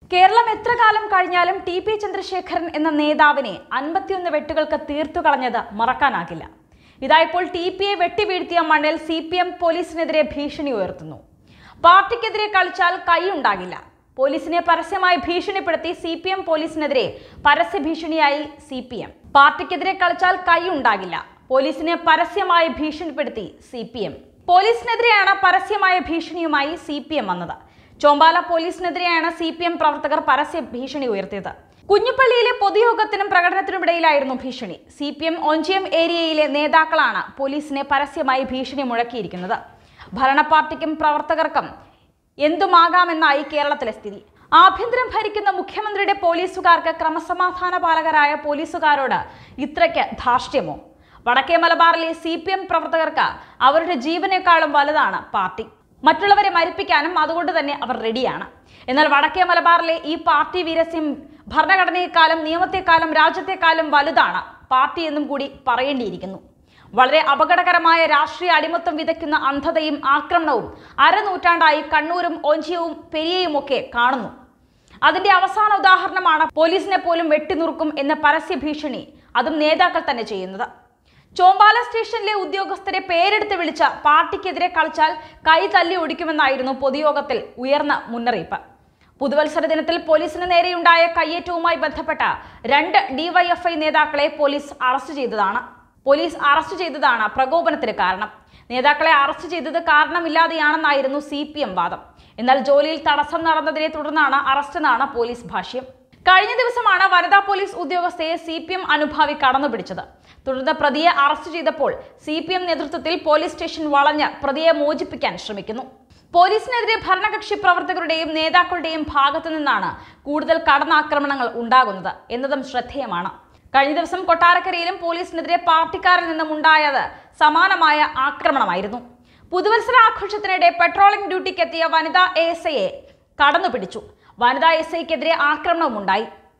കേരളം എത്ര കാലം കഴിഞ്ഞാലും ടി പി ചന്ദ്രശേഖരൻ എന്ന നേതാവിനെ അൻപത്തിയൊന്ന് വെട്ടുകൾക്ക് തീർത്തു കളഞ്ഞത് മറക്കാനാകില്ല ഇതായപ്പോൾ ടി പിയെ വെട്ടിവീഴ്ത്തിയ മണ്ണിൽ സി പി എം പോലീസിനെതിരെ ഭീഷണി ഉയർത്തുന്നു പാർട്ടിക്കെതിരെ കളിച്ചാൽ കൈയുണ്ടാകില്ല പോലീസിനെ പരസ്യമായി ഭീഷണിപ്പെടുത്തി സി പി എം പോലീസിനെതിരെ പരസ്യ ഭീഷണിയായി സി പി എം പാർട്ടിക്കെതിരെ കളിച്ചാൽ കൈയുണ്ടാകില്ല പോലീസിനെ പരസ്യമായി ഭീഷണിപ്പെടുത്തി സി പി എം പോലീസിനെതിരെയാണ് പരസ്യമായ ഭീഷണിയുമായി സി പി എം വന്നത് ചോമ്പാല പോലീസിനെതിരെയാണ് സി പി എം പ്രവർത്തകർ പരസ്യ ഭീഷണി ഉയർത്തിയത് കുഞ്ഞിപ്പള്ളിയിലെ പൊതുയോഗത്തിനും പ്രകടനത്തിനുമിടയിലായിരുന്നു ഭീഷണി സി പി എം ഒഞ്ചിയം ഏരിയയിലെ നേതാക്കളാണ് പോലീസിനെ പരസ്യമായി ഭീഷണി മുഴക്കിയിരിക്കുന്നത് ഭരണ പാർട്ടിക്കും പ്രവർത്തകർക്കും എന്തുമാകാമെന്നായി കേരളത്തിലെ സ്ഥിതി ആഭ്യന്തരം ഭരിക്കുന്ന മുഖ്യമന്ത്രിയുടെ പോലീസുകാർക്ക് ക്രമസമാധാന പാലകരായ പോലീസുകാരോട് ഇത്രയ്ക്ക് ധാർഷ്ട്യമോ വടക്കേ മലബാറിലെ സി പി എം പ്രവർത്തകർക്ക് അവരുടെ ജീവനേക്കാളും വലുതാണ് പാർട്ടി മറ്റുള്ളവരെ മരിപ്പിക്കാനും അതുകൊണ്ട് തന്നെ അവർ റെഡിയാണ് എന്നാൽ വടക്കേ മലബാറിലെ ഈ പാർട്ടി വീരസ്യം ഭരണഘടനയെക്കാളും നിയമത്തെക്കാളും രാജ്യത്തെക്കാളും വലുതാണ് പാർട്ടി എന്നും കൂടി പറയേണ്ടിയിരിക്കുന്നു വളരെ അപകടകരമായ രാഷ്ട്രീയ അടിമത്തം വിതയ്ക്കുന്ന അന്ധതയും ആക്രമണവും അരനൂറ്റാണ്ടായി കണ്ണൂരും ഓഞ്ചിയവും പെരിയയും ഒക്കെ കാണുന്നു അതിന്റെ അവസാന ഉദാഹരണമാണ് പോലീസിനെ പോലും വെട്ടിനുറുക്കും എന്ന പരസ്യ ഭീഷണി അതും നേതാക്കൾ തന്നെ ചെയ്യുന്നത് ചോമ്പാല സ്റ്റേഷനിലെ ഉദ്യോഗസ്ഥരെ പേരെടുത്ത് വിളിച്ച പാർട്ടിക്കെതിരെ കളിച്ചാൽ കൈ തല്ലി ഒടിക്കുമെന്നായിരുന്നു പൊതുയോഗത്തിൽ ഉയർന്ന മുന്നറിയിപ്പ് പുതുവത്സര ദിനത്തിൽ പോലീസിന് നേരെയുണ്ടായ കയ്യേറ്റവുമായി ബന്ധപ്പെട്ട രണ്ട് ഡിവൈഎഫ്ഐ നേതാക്കളെ പോലീസ് അറസ്റ്റ് ചെയ്തതാണ് പോലീസ് അറസ്റ്റ് ചെയ്തതാണ് പ്രകോപനത്തിന് കാരണം നേതാക്കളെ അറസ്റ്റ് ചെയ്തത് കാരണമില്ലാതെയാണെന്നായിരുന്നു സി പി എം വാദം എന്നാൽ ജോലിയിൽ തടസ്സം നടന്നതിനെ തുടർന്നാണ് അറസ്റ്റെന്നാണ് പോലീസ് ഭാഷ്യം കഴിഞ്ഞ ദിവസമാണ് വനിതാ പോലീസ് ഉദ്യോഗസ്ഥയെ സി പി എം അനുഭാവി കടന്നുപിടിച്ചത് തുടർന്ന് പ്രതിയെ അറസ്റ്റ് ചെയ്തപ്പോൾ സി പി എം നേതൃത്വത്തിൽ പോലീസ് സ്റ്റേഷൻ വളഞ്ഞ് പ്രതിയെ മോചിപ്പിക്കാൻ ശ്രമിക്കുന്നു പോലീസിനെതിരെ ഭരണകക്ഷി പ്രവർത്തകരുടെയും നേതാക്കളുടെയും ഭാഗത്തു നിന്നാണ് കൂടുതൽ കടന്നാക്രമണങ്ങൾ ഉണ്ടാകുന്നത് എന്നതും ശ്രദ്ധേയമാണ് കഴിഞ്ഞ ദിവസം കൊട്ടാരക്കരയിലും പോലീസിനെതിരെ പാർട്ടിക്കാരിൽ നിന്നും ഉണ്ടായത് സമാനമായ ആക്രമണമായിരുന്നു പുതുവത്സര ആഘോഷത്തിനിടെ പെട്രോളിംഗ് ഡ്യൂട്ടിക്കെത്തിയ വനിതാ എ എസ് ഐയെ കടന്നുപിടിച്ചു വനിതാ എസ് ഐക്കെതിരെ ആക്രമണവുമുണ്ടായി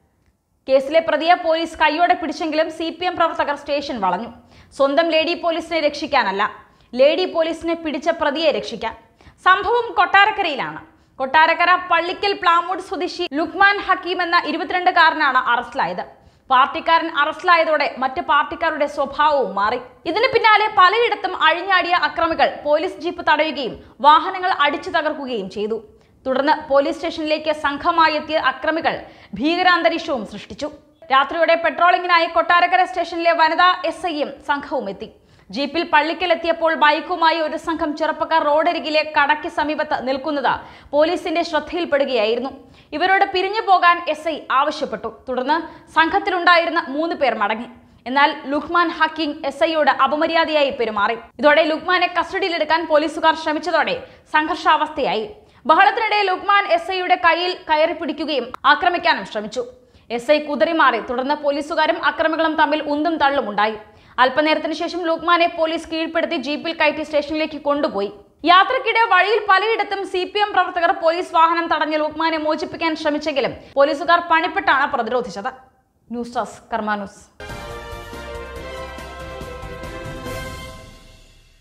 കേസിലെ പ്രതിയെ പോലീസ് കൈയോടെ പിടിച്ചെങ്കിലും സി പി എം പ്രവർത്തകർ സ്റ്റേഷൻ വളഞ്ഞു സ്വന്തം ലേഡി പോലീസിനെ രക്ഷിക്കാനല്ല ലേഡി പോലീസിനെ പിടിച്ച പ്രതിയെ രക്ഷിക്കാൻ സംഭവം കൊട്ടാരക്കരയിലാണ് കൊട്ടാരക്കര പള്ളിക്കൽ പ്ലാമൂഡ് സ്വദേശി ലുക്മാൻ ഹക്കീം എന്ന ഇരുപത്തിരണ്ടുകാരനാണ് അറസ്റ്റിലായത് പാർട്ടിക്കാരൻ അറസ്റ്റിലായതോടെ മറ്റ് പാർട്ടിക്കാരുടെ സ്വഭാവവും മാറി ഇതിന് പിന്നാലെ പലയിടത്തും അഴിഞ്ഞാടിയ അക്രമികൾ പോലീസ് ജീപ്പ് തടയുകയും വാഹനങ്ങൾ അടിച്ചു തകർക്കുകയും ചെയ്തു തുടർന്ന് പോലീസ് സ്റ്റേഷനിലേക്ക് സംഘമായി എത്തിയ അക്രമികൾ ഭീകരാന്തരീക്ഷവും സൃഷ്ടിച്ചു രാത്രിയോടെ പെട്രോളിംഗിനായി കൊട്ടാരക്കര സ്റ്റേഷനിലെ വനിതാ എസ് ഐയും സംഘവും എത്തി ജീപ്പിൽ പള്ളിക്കലെത്തിയപ്പോൾ ബൈക്കുമായി ഒരു സംഘം ചെറുപ്പക്കാർ റോഡരികിലെ കടയ്ക്ക് സമീപത്ത് നിൽക്കുന്നത് പോലീസിന്റെ ശ്രദ്ധയിൽപ്പെടുകയായിരുന്നു ഇവരോട് പിരിഞ്ഞു പോകാൻ എസ് ഐ ആവശ്യപ്പെട്ടു തുടർന്ന് സംഘത്തിലുണ്ടായിരുന്ന മൂന്ന് പേർ മടങ്ങി എന്നാൽ ലുക്മാൻ ഹക്കിം എസ് ഐയോട് അപമര്യാദയായി പെരുമാറി ഇതോടെ ലുക്മാനെ കസ്റ്റഡിയിലെടുക്കാൻ പോലീസുകാർ ശ്രമിച്ചതോടെ സംഘർഷാവസ്ഥയായി ബഹളത്തിനിടെ ലുക്മാൻ എസ് ഐയുടെ കയ്യിൽ കയറി പിടിക്കുകയും ആക്രമിക്കാനും ശ്രമിച്ചു എസ് ഐ കുതറിമാറി തുടർന്ന് പോലീസുകാരും അക്രമികളും തമ്മിൽ ഉന്തും തള്ളും ഉണ്ടായി അല്പനേരത്തിന് ശേഷം ലുക്മാനെ പോലീസ് കീഴ്പ്പെടുത്തി ജീപ്പിൽ കയറ്റി സ്റ്റേഷനിലേക്ക് കൊണ്ടുപോയി യാത്രക്കിടെ വഴിയിൽ പലയിടത്തും സി പി എം പ്രവർത്തകർ പോലീസ് വാഹനം തടഞ്ഞ് ലുക്മാനെ മോചിപ്പിക്കാൻ ശ്രമിച്ചെങ്കിലും പോലീസുകാർ പണിപ്പെട്ടാണ് പ്രതിരോധിച്ചത് ന്യൂസ് ഡെസ്ക് കർമാ ന്യൂസ്